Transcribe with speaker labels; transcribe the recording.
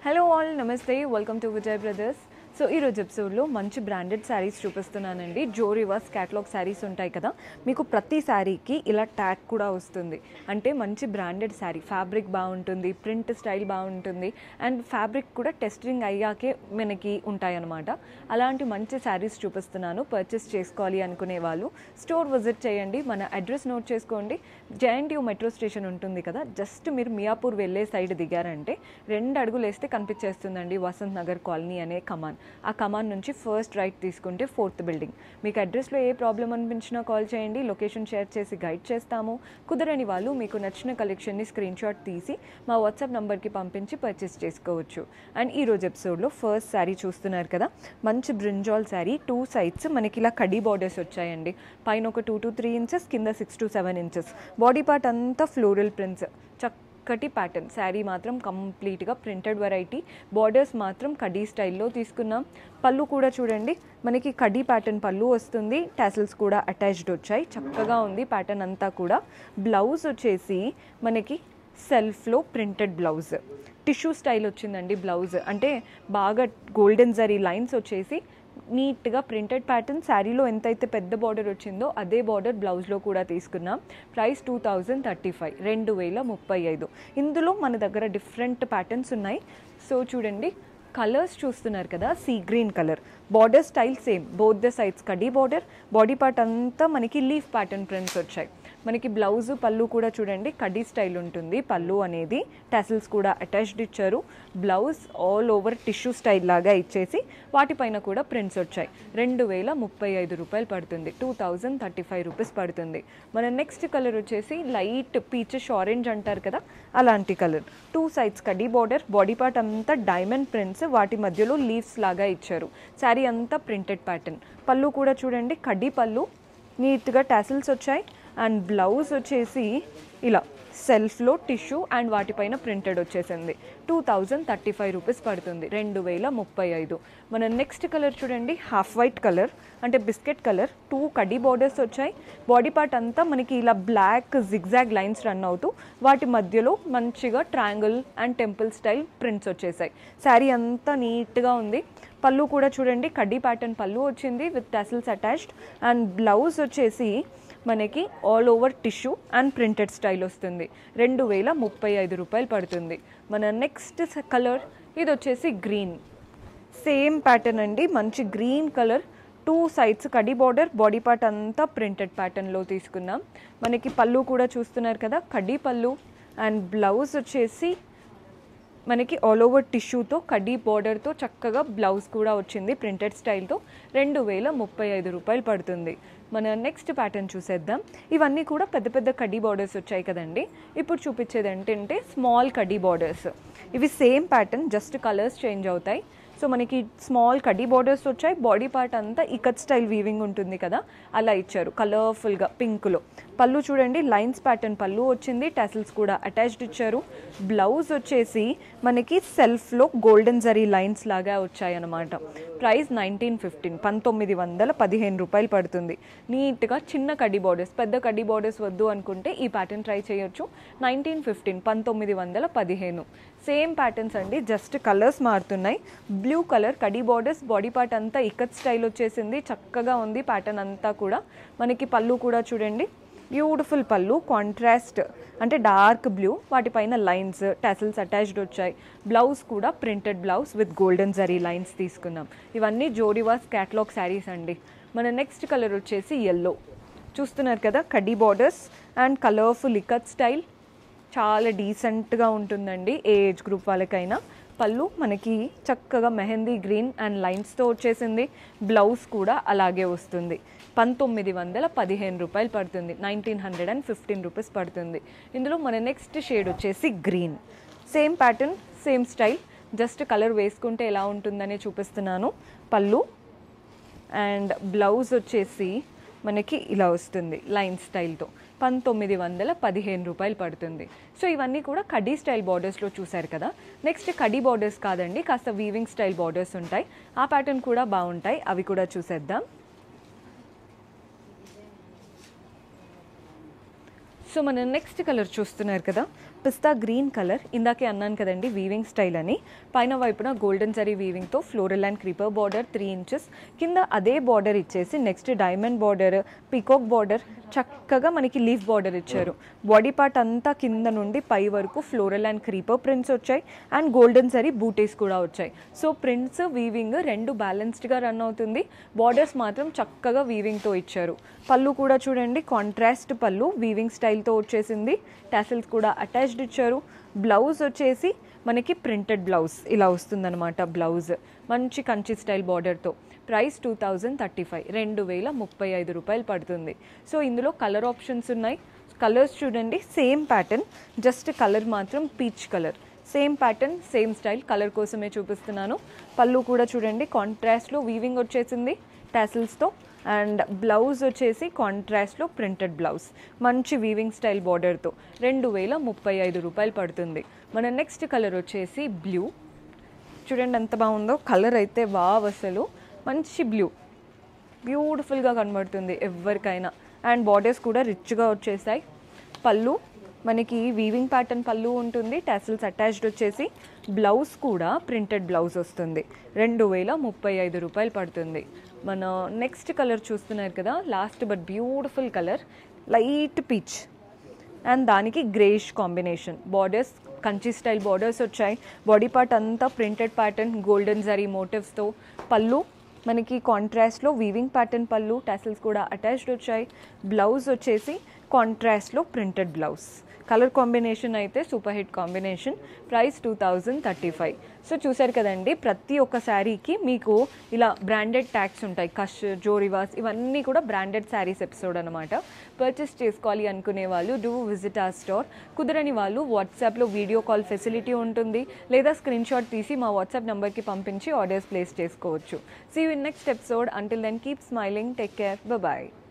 Speaker 1: hello all నమస్తే welcome to Vijay brothers so ఈరోజు ఎపిసోడ్లో మంచి బ్రాండెడ్ శారీస్ చూపిస్తున్నానండి జో రివర్స్ క్యాటలాగ్ శారీస్ ఉంటాయి కదా మీకు ప్రతి శారీకి ఇలా ట్యాగ్ కూడా వస్తుంది అంటే మంచి బ్రాండెడ్ శారీ ఫ్యాబ్రిక్ బాగుంటుంది ప్రింట్ స్టైల్ బాగుంటుంది అండ్ ఫ్యాబ్రిక్ కూడా టెస్టింగ్ అయ్యాకే మనకి ఉంటాయన్నమాట అలాంటి మంచి శారీస్ చూపిస్తున్నాను పర్చేస్ చేసుకోవాలి అనుకునే వాళ్ళు స్టోర్ విజిట్ చేయండి మన అడ్రస్ నోట్ చేసుకోండి జేఎన్టీయూ మెట్రో స్టేషన్ ఉంటుంది కదా జస్ట్ మీరు మియాపూర్ వెళ్ళే సైడ్ దిగారంటే రెండు అడుగులు వేస్తే కనిపించేస్తుందండి వసంత్ నగర్ కాలనీ అనే కమాన్ ఆ కమాన్ నుంచి ఫస్ట్ రైట్ తీసుకుంటే ఫోర్త్ బిల్డింగ్ మీకు అడ్రస్లో ఏ ప్రాబ్లం అనిపించినా కాల్ చేయండి లొకేషన్ షేర్ చేసి గైడ్ చేస్తాము కుదరని వాళ్ళు మీకు నచ్చిన కలెక్షన్ని స్క్రీన్ షాట్ తీసి మా వాట్సాప్ నంబర్కి పంపించి పర్చేస్ చేసుకోవచ్చు అండ్ ఈ రోజు ఎపిసోడ్లో ఫస్ట్ శారీ చూస్తున్నారు కదా మంచి బ్రింజాల్ శారీ టూ సైడ్స్ మనకి ఇలా కడీ బార్డర్స్ వచ్చాయండి పైన ఒక టూ టు త్రీ ఇంచెస్ కింద six to seven inches body part అంతా ఫ్లోరల్ ప్రింట్స్ చక్కటి ప్యాటర్న్ శారీ మాత్రం కంప్లీట్గా ప్రింటెడ్ వెరైటీ బార్డర్స్ మాత్రం కడీ స్టైల్లో తీసుకున్నాం పళ్ళు కూడా చూడండి మనకి కడీ ప్యాటర్న్ పళ్ళు వస్తుంది టాసిల్స్ కూడా అటాచ్డ్ వచ్చాయి చక్కగా ఉంది ప్యాటర్న్ అంతా కూడా బ్లౌజ్ వచ్చేసి మనకి సెల్ఫ్లో ప్రింటెడ్ బ్లౌజ్ టిష్యూ స్టైల్ వచ్చిందండి బ్లౌజ్ అంటే బాగా గోల్డెన్ జరీ లైన్స్ వచ్చేసి నీట్గా ప్రింటెడ్ ప్యాటర్న్ శారీలో ఎంతైతే పెద్ద బార్డర్ వచ్చిందో అదే బార్డర్ బ్లౌజ్లో కూడా తీసుకున్నాం price two thousand thirty five రెండు వేల ముప్పై ఐదు ఇందులో మన దగ్గర డిఫరెంట్ ప్యాటర్న్స్ ఉన్నాయి సో చూడండి కలర్స్ చూస్తున్నారు కదా see green colour border style same both the sides కడీ బార్డర్ బాడీ పార్ట్ అంతా మనకి లీఫ్ ప్యాటర్న్ ప్రింట్స్ వచ్చాయి మనకి బ్లౌజ్ పళ్ళు కూడా చూడండి కడ్డీ స్టైల్ ఉంటుంది పళ్ళు అనేది టెసల్స్ కూడా అటాచ్డ్ ఇచ్చారు blouse all over tissue style లాగా ఇచ్చేసి వాటిపైన కూడా ప్రింట్స్ వచ్చాయి రెండు వేల ముప్పై ఐదు రూపాయలు పడుతుంది two thousand thirty five rupees పడుతుంది మన నెక్స్ట్ కలర్ వచ్చేసి లైట్ పీచెస్ ఆరెంజ్ అంటారు కదా అలాంటి కలర్ టూ సైడ్స్ కడ్డీ బార్డర్ బాడీ పార్ట్ అంతా డైమండ్ ప్రింట్స్ వాటి మధ్యలో లీవ్స్ లాగా ఇచ్చారు శారీ అంతా ప్రింటెడ్ ప్యాటర్న్ పళ్ళు కూడా చూడండి కడ్డీ పళ్ళు నీట్గా టాసిల్స్ వచ్చాయి అండ్ బ్లౌజ్ వచ్చేసి ఇలా సెల్ఫ్లో టిష్యూ అండ్ వాటిపైన ప్రింటెడ్ వచ్చేసింది two thousand thirty five rupees పడుతుంది రెండు వేల ముప్పై ఐదు మన నెక్స్ట్ కలర్ చూడండి హాఫ్ వైట్ కలర్ అంటే బిస్కెట్ కలర్ టూ కడ్డీ బార్డర్స్ వచ్చాయి బాడీ పార్ట్ అంతా మనకి ఇలా బ్లాక్ జిగ్జాగ్ లైన్స్ రన్ అవుతూ వాటి మధ్యలో మంచిగా triangle and temple style prints వచ్చేసాయి శారీ అంతా నీట్గా ఉంది పళ్ళు కూడా చూడండి కడ్డీ ప్యాటర్న్ పళ్ళు వచ్చింది with tassels attached and blouse వచ్చేసి మనకి all over tissue and printed style వస్తుంది రెండు వేల ముప్పై ఐదు రూపాయలు పడుతుంది మన నెక్స్ట్ కలర్ ఇది వచ్చేసి గ్రీన్ సేమ్ ప్యాటర్న్ అండి మంచి గ్రీన్ కలర్ టూ సైడ్స్ కడి బార్డర్ బాడీ పార్ట్ అంతా ప్రింటెడ్ ప్యాటర్న్లో తీసుకున్నాం మనకి పళ్ళు కూడా చూస్తున్నారు కదా కడ్డీ పళ్ళు అండ్ బ్లౌజ్ వచ్చేసి మనకి ఆల్ ఓవర్ టిష్యూతో కడ్డీ బార్డర్తో చక్కగా బ్లౌజ్ కూడా వచ్చింది ప్రింటెడ్ స్టైల్తో రెండు వేల ముప్పై ఐదు రూపాయలు పడుతుంది మన నెక్స్ట్ ప్యాటర్న్ చూసేద్దాం ఇవన్నీ కూడా పెద్ద పెద్ద కడ్డీ బార్డర్స్ వచ్చాయి కదండి ఇప్పుడు చూపించేది ఏంటంటే స్మాల్ కడ్డీ బార్డర్స్ ఇవి same pattern just colours change అవుతాయి సో మనకి స్మాల్ కడ్డీ బార్డర్స్ వచ్చాయి బాడీ పార్ట్ అంతా ఇకత్ స్టైల్ వీవింగ్ ఉంటుంది కదా అలా ఇచ్చారు కలర్ఫుల్గా పింక్లో పళ్ళు చూడండి లైన్స్ ప్యాటర్న్ పళ్ళు వచ్చింది టెసల్స్ కూడా అటాచ్డ్ ఇచ్చారు బ్లౌజ్ వచ్చేసి మనకి సెల్ఫ్లో గోల్డెన్ జరీ లైన్స్ లాగా వచ్చాయన్నమాట ప్రైస్ నైన్టీన్ ఫిఫ్టీన్ పంతొమ్మిది వందల పదిహేను రూపాయలు పడుతుంది నీట్గా చిన్న కడ్డీ బార్డర్స్ పెద్ద కడ్డీ బార్డర్స్ వద్దు అనుకుంటే ఈ ప్యాటర్న్ ట్రై చేయొచ్చు నైన్టీన్ ఫిఫ్టీన్ పంతొమ్మిది వందల పదిహేను సేమ్ ప్యాటర్న్స్ అండి జస్ట్ కలర్స్ మారుతున్నాయి బ్లూ కలర్ కడీ బార్డర్స్ బాడీ పార్ట్ అంతా ఇక్కత్ స్టైల్ వచ్చేసింది చక్కగా ఉంది ప్యాటర్న్ అంతా కూడా మనకి పళ్ళు కూడా చూడండి బ్యూటిఫుల్ పళ్ళు కాంట్రాస్ట్ అంటే డార్క్ బ్లూ వాటిపైన లైన్స్ టెసల్స్ అటాచ్డ్ వచ్చాయి బ్లౌజ్ కూడా printed blouse with golden zari lines తీసుకున్నాం ఇవన్నీ జోడివాస్ క్యాటలాగ్ శారీస్ అండి మన నెక్స్ట్ కలర్ వచ్చేసి ఎల్లో చూస్తున్నారు కదా కడ్డీ borders and colourful ikat style చాలా డీసెంట్గా ఉంటుందండి ఏ ఏజ్ గ్రూప్ వాళ్ళకైనా పళ్ళు మనకి చక్కగా మెహందీ గ్రీన్ అండ్ లైన్స్తో వచ్చేసింది బ్లౌజ్ కూడా అలాగే వస్తుంది పంతొమ్మిది వందల పదిహేను రూపాయలు పడుతుంది nineteen hundred and fifteen rupees పడుతుంది ఇందులో మన నెక్స్ట్ షేడ్ వచ్చేసి green same pattern same style just colour వేసుకుంటే ఎలా ఉంటుందని చూపిస్తున్నాను పళ్ళు అండ్ బ్లౌజ్ వచ్చేసి మనకి ఇలా వస్తుంది లైన్ స్టైల్తో పంతొమ్మిది వందల పదిహేను రూపాయలు పడుతుంది సో ఇవన్నీ కూడా కడీ స్టైల్ బార్డర్స్లో చూశారు కదా నెక్స్ట్ కడీ బార్డర్స్ కాదండి కాస్త వీవింగ్ స్టైల్ బార్డర్స్ ఉంటాయి ఆ ప్యాటర్న్ కూడా బాగుంటాయి అవి కూడా చూసేద్దాం సో మన నెక్స్ట్ కలర్ చూస్తున్నారు కదా పిస్తా గ్రీన్ కలర్ ఇందాకే అన్నాను కదండి వీవింగ్ స్టైల్ అని పైన వైపున గోల్డెన్ జరీ వీవింగ్తో floral and creeper border three inches కింద అదే బార్డర్ ఇచ్చేసి next diamond border peacock border చక్కగా మనకి లీఫ్ బార్డర్ ఇచ్చారు బాడీ పార్ట్ అంతా కింద నుండి పై వరకు ఫ్లోరల్ అండ్ క్రీపర్ ప్రింట్స్ వచ్చాయి అండ్ గోల్డెన్ సరీ బూటీస్ కూడా వచ్చాయి సో ప్రింట్స్ వీవింగ్ రెండు బ్యాలెన్స్డ్గా రన్ అవుతుంది బార్డర్స్ మాత్రం చక్కగా వీవింగ్తో ఇచ్చారు పళ్ళు కూడా చూడండి కాంట్రాస్ట్ పళ్ళు వీవింగ్ స్టైల్తో వచ్చేసింది టాసిల్స్ కూడా అటాచ్డ్ ఇచ్చారు బ్లౌజ్ వచ్చేసి మనకి ప్రింటెడ్ బ్లౌజ్ ఇలా వస్తుందన్నమాట బ్లౌజ్ మంచి కంచి స్టైల్ బార్డర్తో price two thousand thirty five రెండు వేల ముప్పై ఐదు రూపాయలు పడుతుంది సో ఇందులో కలర్ ఆప్షన్స్ ఉన్నాయి కలర్స్ చూడండి సేమ్ ప్యాటర్న్ జస్ట్ కలర్ మాత్రం peach colour same pattern same style colour కోసమే చూపిస్తున్నాను పళ్ళు కూడా చూడండి కాంట్రాస్ట్లో వీవింగ్ వచ్చేసింది టాసిల్స్తో అండ్ బ్లౌజ్ వచ్చేసి కాంట్రాస్ట్లో ప్రింటెడ్ బ్లౌజ్ మంచి వీవింగ్ స్టైల్ బార్డర్తో రెండు వేల ముప్పై ఐదు రూపాయలు పడుతుంది మన నెక్స్ట్ కలర్ వచ్చేసి బ్లూ చూడండి ఎంత బాగుందో కలర్ అయితే వావ్ అసలు మంచి బ్లూ బ్యూటిఫుల్గా కనబడుతుంది ఎవరికైనా అండ్ బార్డర్స్ కూడా రిచ్గా వచ్చేసాయి పళ్ళు మనకి వీవింగ్ ప్యాటర్న్ పళ్ళు ఉంటుంది టాసిల్స్ అటాచ్డ్ వచ్చేసి బ్లౌజ్ కూడా ప్రింటెడ్ బ్లౌజ్ వస్తుంది రెండు వేల ముప్పై ఐదు రూపాయలు పడుతుంది మన నెక్స్ట్ కలర్ చూస్తున్నారు కదా last but beautiful colour light peach and దానికి greyish combination borders Kanchi style borders వచ్చాయి బాడీ పార్ట్ అంతా ప్రింటెడ్ ప్యాటర్న్ గోల్డెన్ జరీ మోటివ్స్తో పళ్ళు మనకి కాంట్రాస్ట్లో వీవింగ్ ప్యాటర్న్ పళ్ళు టాసిల్స్ కూడా అటాచ్డ్ వచ్చాయి బ్లౌజ్ వచ్చేసి కాంట్రాస్ట్లో ప్రింటెడ్ బ్లౌజ్ కలర్ కాంబినేషన్ అయితే super hit combination price two thousand thirty five so చూసారు కదండి ప్రతి ఒక్క శారీకి మీకు ఇలా బ్రాండెడ్ ట్యాగ్స్ ఉంటాయి కష్ జోరివాస్ ఇవన్నీ కూడా బ్రాండెడ్ శారీస్ ఎపిసోడ్ అనమాట పర్చేస్ చేసుకోవాలి అనుకునే వాళ్ళు డూ విజిట్ ఆ స్టోర్ కుదరని వాళ్ళు వాట్సాప్లో వీడియో కాల్ ఫెసిలిటీ ఉంటుంది లేదా స్క్రీన్ షాట్ తీసి మా వాట్సాప్ నెంబర్కి పంపించి ఆర్డర్స్ ప్లేస్ చేసుకోవచ్చు see you in next episode until then keep smiling take care bye